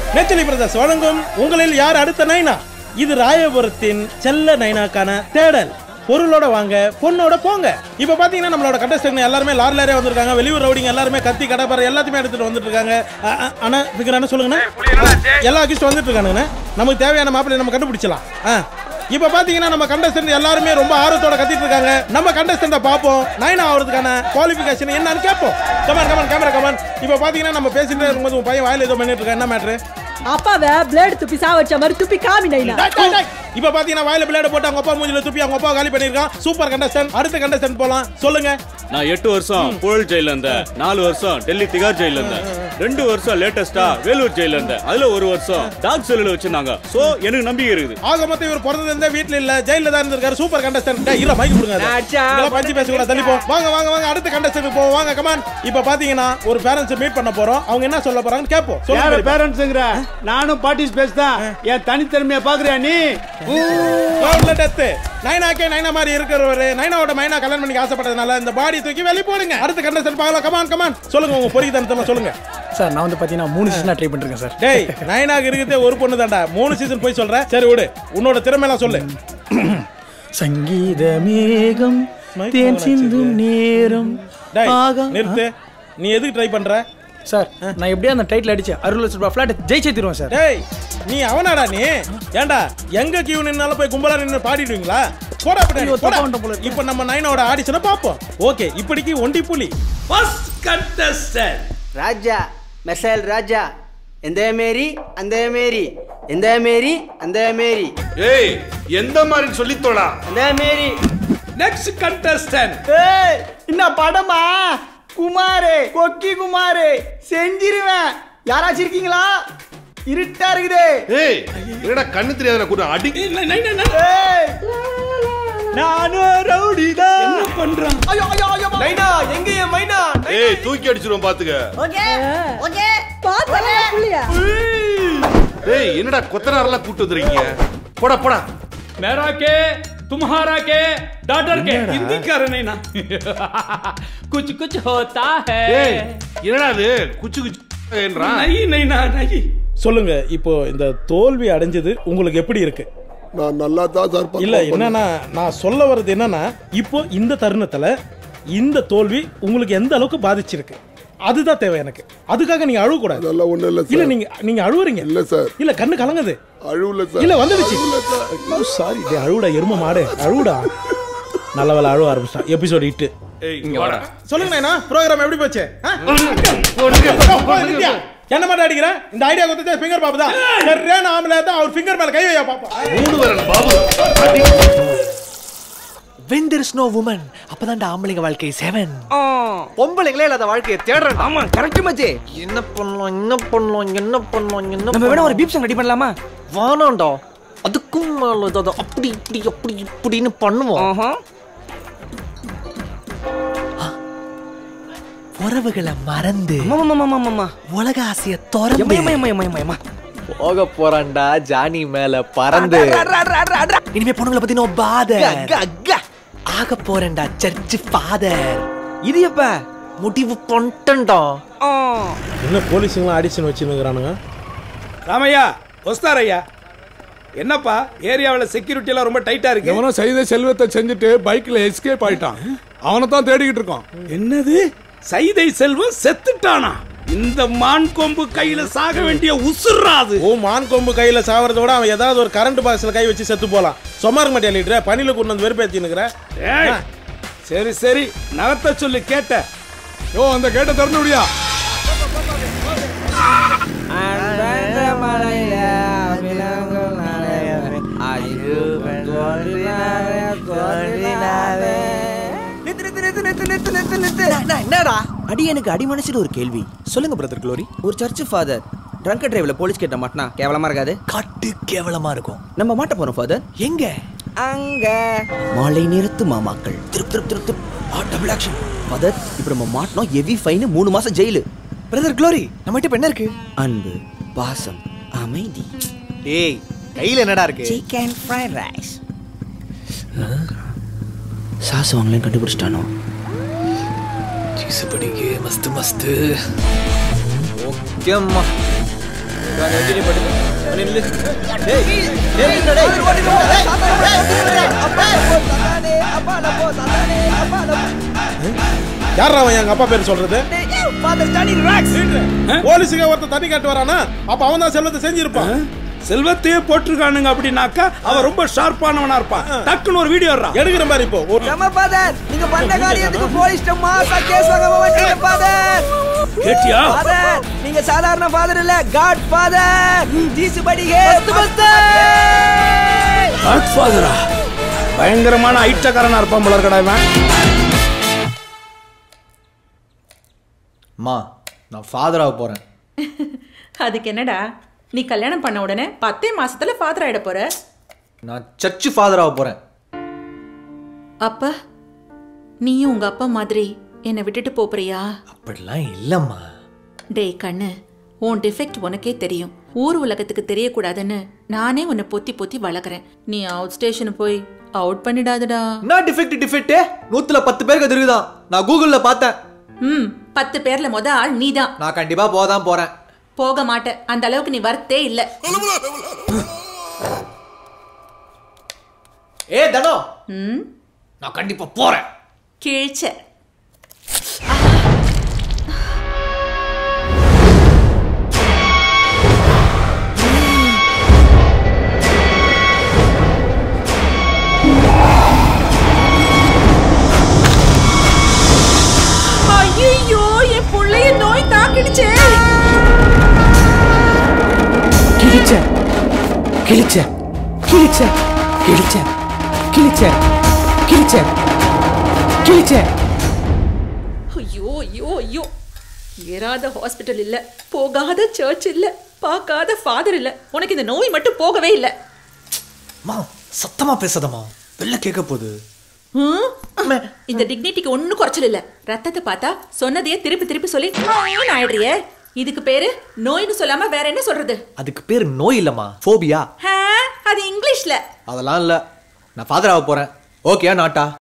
நெத்திலி பிரதர்ஸ் வழங்கும் உங்களில் யார் அடுத்த நைனா இது ராயபுரத்தின் செல்ல நைனாக்கான தேடல் பொருளோட வாங்க பொண்ணோட போங்க இப்ப பாத்தீங்கன்னா நம்மளோட கண்டஸ்டன்ட் எல்லாருமே லாரி லாரியா வந்திருக்காங்க வெளியூர் ரவுடிங்க எல்லாருமே கத்தி கடப்பார எல்லாத்தையுமே எடுத்துட்டு வந்துட்டு இருக்காங்க அ, அ, அண்ணா ஃபிகர் என்ன சொல்லுங்கண்ணா எல்லா அகிஸ்ட் வந்துட்டு இருக்கானுங்கண்ணா நமக்கு தேவையான மாப்பிள்ளை நம்ம கண்டுபிடிச்சலாம் ஆ இப்ப பாத்தீங்கன்னா நம்ம கண்டஸ்டன்ட் எல்லாருமே ரொம்ப ஆர்வத்தோட கத்திட்டு இருக்காங்க நம்ம கண்டஸ்டன்ட பாப்போம் நைனா ஆகிறதுக்கான குவாலிஃபிகேஷன் என்னன்னு கேட்போம் கமான் கமான் கேமரா கமான் இப்ப பாத்தீங்கன்னா நம்ம பேசிட்டே இருக்கும்போது உன் பையன் வாயில ஏதோ பண்ணிட்டு இருக்கான் என்ன மேட்ரு அப்பாவை பிளேடு துப்பி சாவடிச்ச மாதிரி துப்பி காமி நைனா இப்ப பாத்தீங்கன்னா வாயில பிளேட போட்டு அவங்க அப்பா மூஞ்சில துப்பி அவங்க அப்பா காலி பண்ணிருக்கான் சூப்பர் கண்டஸ்டன்ட் அடுத்த கண்டஸ்டன்ட் போலாம் சொல்லுங்க நான் எட்டு வருஷம் புழல் ஜெயில இருந்தேன் நாலு வருஷம் டெல்லி திகார் ஜெயில இருந்தேன் ரெண்டு வருஷம் லேட்டஸ்டா வேலூர் ஜெயில இருந்தேன் அதுல ஒரு வருஷம் டாக் செல்லுல வச்சிருந்தாங்க சோ எனக்கு நம்பிக்கை இருக்குது ஆக மொத்தம் இவர் பிறந்தது இருந்த வீட்ல இல்ல ஜெயில தான் இருந்திருக்காரு சூப்பர் கண்டஸ்டன்ட் டேய் இருடா மைக் கொடுங்க அதை. இதெல்லாம் பஞ்சு பேச கூட தள்ளி போ வாங்க வாங்க வாங்க அடுத்த கண்டஸ்டன்ட் போவோம் வாங்க கமான் இப்ப பாத்தீங்கன்னா ஒரு பேரண்ட்ஸ் மீட் பண்ண போறோம் அவங்க என்ன சொல்ல போறாங்கன்னு கேட்போம் யார சொல்லுங்க பேரண்ட்ஸ்ங்கிற நானும் பார்ட்டிஸ் பேசுதான் என் தனித்திறமைய பாக்குறியா நீ கிரவுண்ட்ல டெத் நைனாக்கே நைனா மாதிரி இருக்கிறவரு நைனாவோட மைனா கல்யாணம் பண்ணி ஆசைப்பட்டதுனால இந்த பாடி தூக்கி வெளிய போடுங்க அடுத்த கண்டஸ்டன்ட் பார்க்கலாம் கமான் கமான் சொல்லுங்க உங்க பொறிக்கு தனத்தெல்லாம் சொல்லுங்க சார் நான் வந்து பார்த்தீங்கன்னா மூணு சீசனாக ட்ரை பண்ணிருக்கேன் சார் டேய் நைனாக்கு இருக்கிறதே ஒரு பொண்ணு தான்டா மூணு சீசன் போய் சொல்ற சரி விடு உன்னோட திறமையெல்லாம் சொல்லு சங்கீத மேகம் தேன் சிந்தும் நேரம் டேய் ஆகா நிறுத்து நீ எதுக்கு ட்ரை பண்ற சார் நான் எப்படியா அந்த டைட்டில் அடிச்சு அறுபது லட்ச ரூபாய் ஃபிளாட் ஜெயிச்சே தருவேன் சார் டேய் நீ அவனாடா நீ ஏன்டா எங்க கியூ நின்னாலும் போய் கும்பலா நின்னு பாடிடுவீங்களா போடா பின்னாடி, ஐயோ, போடா. தப்பா வந்துட்டேன் போல இருக்கு. இப்ப நம்ம நைனோட ஆடிஷனை பாப்போம் ஓகே இப்படிக்கு ஒண்டி புலி ராஜா மெசேல் ராஜா எந்த மேரி அந்த மேரி எந்த மேரி அந்த மேரி ஏய் எந்த மாதிரி சொல்லித்தோடா அந்த மேரி நெக்ஸ்ட் கண்டஸ்டன்ட் ஏய் என்ன படமா குமாரே கொக்கி குமாரே செஞ்சிருவேன் யாராச்சும் இருக்கீங்களா இருட்டா இருக்குதே ஏய் என்னடா கண்ணு தெரியாத கூட அடி ஏய் நானும் ரவுடி தான் என்ன பண்றான் ஐயோ ஐயோ ஐயோ மைனா எங்க என் மைனா ஏய் தூக்கி அடிச்சிருவோம் பாத்துக்க பார்த்தா புள்ளியா ஏய் என்னடா கொத்தனாரெல்லாம் கூட்டு வந்திருக்கீங்க போடா போடா मेरा के तुम्हारा के डॉटर के हिंदी करने ना कुछ कुछ होता है ஏய் என்னடா அது குச்சு குச்சு என்றான் नहीं नहीं ना नहीं சொல்லுங்க இப்போ இந்த தோல்வி அடைஞ்சது உங்களுக்கு எப்படி இருக்கு நான் நல்லா தான் சார் இல்ல என்னன்னா நான் சொல்ல வர்றது என்னன்னா இப்போ இந்த தருணத்துல இந்த தோல்வி உங்களுக்கு எந்த அளவுக்கு பாதிச்சிருக்கு அதுதான் தேவை எனக்கு அதுக்காக நீங்க அழுவ கூடாது அதெல்லாம் ஒண்ணும் இல்ல இல்ல சார் நீங்க நீங்க அழுவுறீங்க இல்ல சார் இல்ல கண்ணு கலங்குது அழுவல சார் இல்ல வந்துடுச்சு அழுவல சார் சாரி டே அழுவுடா எரும மாடு அழுவுடா நல்ல வேலை அழுவ ஆரம்பிச்சிட்டான் எபிசோட் இட்டு ஏய் இங்க வாடா சொல்லுங்க நைனா ப்ரோக்ராம் எப்படி போச்சு ஆ? போய் நித்யா, என்ன மாட்ட அடிக்கிற இந்த ஐடியா கொடுத்தது ஃபிங்கர் பாபு தான் சரியான ஆம்பளை தான் அவர் ஃபிங்கர் மேல கை வையா பாப்பா மூணு வரன் பாபு அடி when there is no woman அப்பதான்டா ஆம்பளைங்க வாழ்க்கை செவன் பொம்பளைங்களே இல்லாத வாழ்க்கையை தேடுறேன் ஆமா கரெக்ட் மச்சி என்ன பண்ணலாம் என்ன பண்ணலாம் என்ன பண்ணலாம் என்ன நம்ம வேணா ஒரு பீப் சாங் ரெடி பண்ணலாமா வானாண்டா அதுக்கும் மேல ஏதாவது அப்படி இப்படி அப்படி இப்படின்னு பண்ணுவோம் உறவுகளை மறந்து உலக ஆசைய திறந்து போக போறான்டா ஜானி மேல பறந்து இனிமே பொண்ணுங்களை பத்தி நோ பாத ஆக போறேன்டா சர்ச் ஃபாதர் இது எப்ப முடிவு பண்ணிட்டேன்டா என்ன போலீஸுங்களாம் அடிஷன் வச்சுன்னுக்குறானுங்க ராமையா ஒஸ்தாரையா என்னப்பா ஏரியாவில் செக்யூரிட்டி எல்லாம் ரொம்ப டைட்டா இருக்கு எவனோ செய்த செல்வத்தை செஞ்சுட்டு பைக்ல எஸ்கேப் ஆயிட்டான் அவனை தான் தேடிக்கிட்டு இருக்கோம் என்னது சைதை செல்வம் செத்துட்டானா இந்த மான் கொம்பு கையில சாக வேண்டிய உசுறாது ஓ மான் கொம்பு கையில சாவறத விட அவன் ஏதாவது ஒரு கரண்ட் பாக்ஸ்ல கை வச்சு செத்து போலாம் சொமார் மாட்டியா லீடர் பனியில கொண்டு வந்து வெறுப்பேத்தினுக்குற ஏய், சரி சரி நகத்த சொல்லி கேட்ட யோ அந்த கேட்ட திறந்து விடியா என்னடா அடியனுக்கு அடி மனசுல ஒரு கேள்வி சொல்லுங்க பிரதர் க்ளோரி ஒரு சர்ச் ஃபாதர் ட்ரங்க் டிரைவ்ல போலீஸ் கேட்ட மாட்டினா கேவலமா இருக்காது காட்டு கேவலமா இருக்கும் நம்ம மாட்ட போறோம் ஃபாதர் எங்க அங்க மாலை நிறுத்து மாமாக்கள் திருப் திருப் திருப் திருப் ஆ டபுள் ஆக்ஷன் ஃபாதர் இப்போ நம்ம மாட்டினோம் ஹெவி ஃபைன் மூணு மாசம் ஜெயிலு பிரதர் க்ளோரி நம்ம கிட்ட இப்ப என்ன இருக்கு அன்பு பாசம் அமைதி டேய் கையில என்னடா இருக்கு சிக்கன் ஃப்ரைட் ரைஸ் சாஸ் வாங்கலன்னு கண்டுபிடிச்சிட்டானோ சீசு படிங்க மஸ்து மஸ்து ஓகேம்மா யார் அவன் எங்க அப்பா பேர் சொல்றது போலீஸுக்கு ஒருத்தர் தண்ணி காட்டு வரானா அப்ப அவன் தான் செல்வத்தை செஞ்சிருப்பான் செல்வத்தையே போட்டிருக்கானுங்க அப்படின்னாக்கா அவன் ரொம்ப ஷார்ப்பானவனா இருப்பான் டக்குன்னு ஒரு வீடியோ எடுக்கிற மாதிரி இப்போ ஒரு ஃபாதர் நீங்க பண்ண காரியத்துக்கு போலீஸ் மாசா கேஸ் வாங்க மாட்டீங்க ஃபாதர் கேட்டியா ஃபாதர் நீங்க சாதாரண ஃபாதர் இல்ல காட் ஃபாதர் ஜீசு படிகே காட் ஃபாதரா பயங்கரமான ஐட்டக்காரனா இருப்பான் போல இருக்கடா இவன் அம்மா நான் ஃபாதராக போறேன் அதுக்கு என்னடா நீ கல்யாணம் பண்ண உடனே பத்தே மாசத்துல ஃபாதர் ஆயிட போற நான் சர்ச்சு ஃபாதராக போறேன் அப்ப நீயும் உங்க அப்பா மாதிரி என்னை விட்டுட்டு போறியா அப்படிலாம் இல்லம்மா டேய் கண்ணு உன் டிஃபெக்ட் உனக்கே தெரியும் ஊர் உலகத்துக்கு தெரியக்கூடாதுன்னு நானே உன்னை பொத்தி பொத்தி வளர்க்குறேன் நீ அவுட் ஸ்டேஷன் போய் அவுட் பண்ணிடாதடா என்ன டிஃபெக்ட் டிஃபெக்ட் நூத்துல பத்து பேருக்கு தெரியுதான் நான் கூகுள்ல பார்த்தேன் ம் பத்து பேர்ல முத ஆள் நீதான் நான் கண்டிப்பா போதான் போறேன் போக மாட்ட அந்த அளவுக்கு நீ வரத்தே இல்ல ஏ தனோ ம் நான் கண்டிப்பா போறேன் கிழிச்ச ஐயோ என் புள்ளைய நோய் தாக்கிடுச்சே கிழிச்ச கிழிச்ச கிழிச்ச கிழிச்ச கிழிச்ச கிழிச்ச கிழிச்ச ஐயோ ஐயோ ஐயோ ஏறாத ஹாஸ்பிட்டல் இல்ல போகாத சர்ச் இல்ல பார்க்காத ஃபாதர் இல்ல உனக்கு இந்த நோய் மட்டும் போகவே இல்ல மா சத்தமா பேசாதம்மா வெளில கேட்க போகுது ஹம்? இந்த டிக்னிட்டிக்கு ஒண்ணும் குறைச்சல் இல்ல ரத்தத்தை பார்த்தா சொன்னதையே திருப்பி திருப்பி சொல்லி நோயின்னு ஆயிடுறியே இதுக்கு பேரு நோய்னு சொல்லாம வேற என்ன சொல்றது அதுக்கு பேர் நோய் இல்லம்மா ஃபோபியா ஹே, அது இங்கிலீஷ்ல அதெல்லாம் இல்ல நான் ஃபாதராக போறேன் ஓகேயா நாட்டா